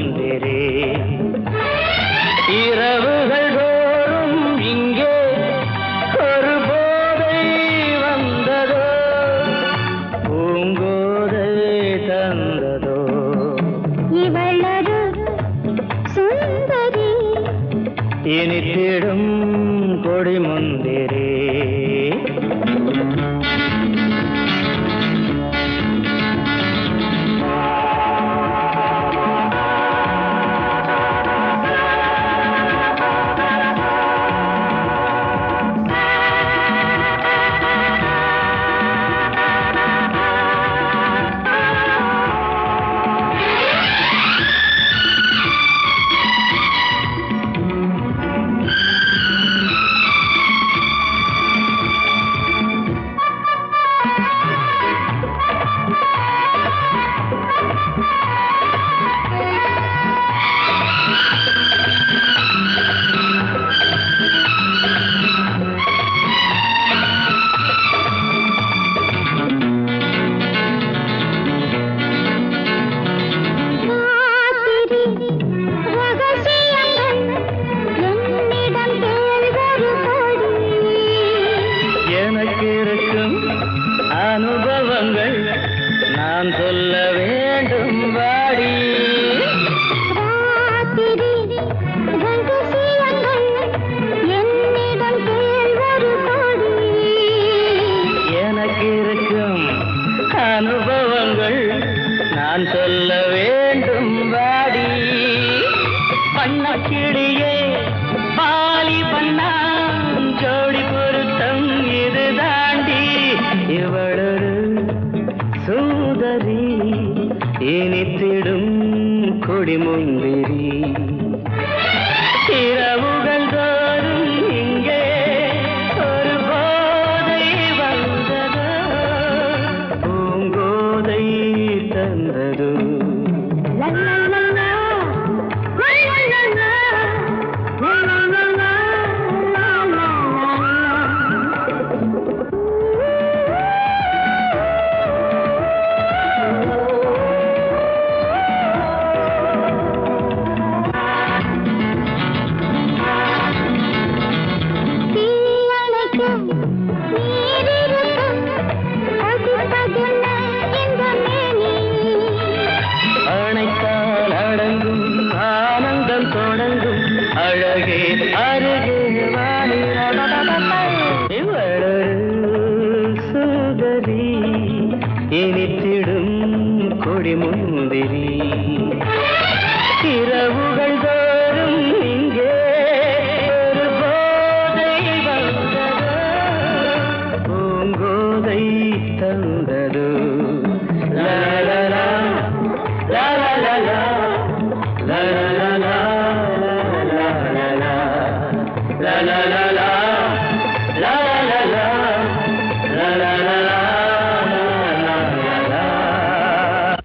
முந்திரி இரவுகள் தோறும் இங்கே ஒரு போதை வந்ததோ பூங்கோதை தந்ததோ இவளது சுந்தரி இனித்திடும் கொடி முந்திரி ராத்திரி ரகசியங்கள் என்னிடம் கேள்வொரு கோடி எனக்கு இருக்கும் அனுபவங்கள் நான் சொல்ல வேண்டும் வாடி ராத்திரி ரகசியங்கள் என்னிடம் கேள்வொரு கோடி எனக்கு இருக்கும் அனுபவங்கள் நான் சொல்ல வேண்டும் வாடி பண்ண கிளியே பாலி பண்ணான் ஜோடி பொருத்தம் இது தாண்டி இவளொரு சூதரி இனித்திடும் கொடிமுந்திரி இரவுகள் தோறும் இங்கே ஒரு போதை வந்ததோ பூங்கோதை தந்ததோ லா லா லா லா லா லா லா லா லா லா லா லா தீயணைக்க நீரிருக்கும் கொதிப்பதென்ன இந்த மேனி அணைத்தால் அடங்கும் ஆனந்தம் தொடங்கும் அழகே அருகே வாணி இவளொரு சுதரி இனித்திடும் கொடிமுந்திரி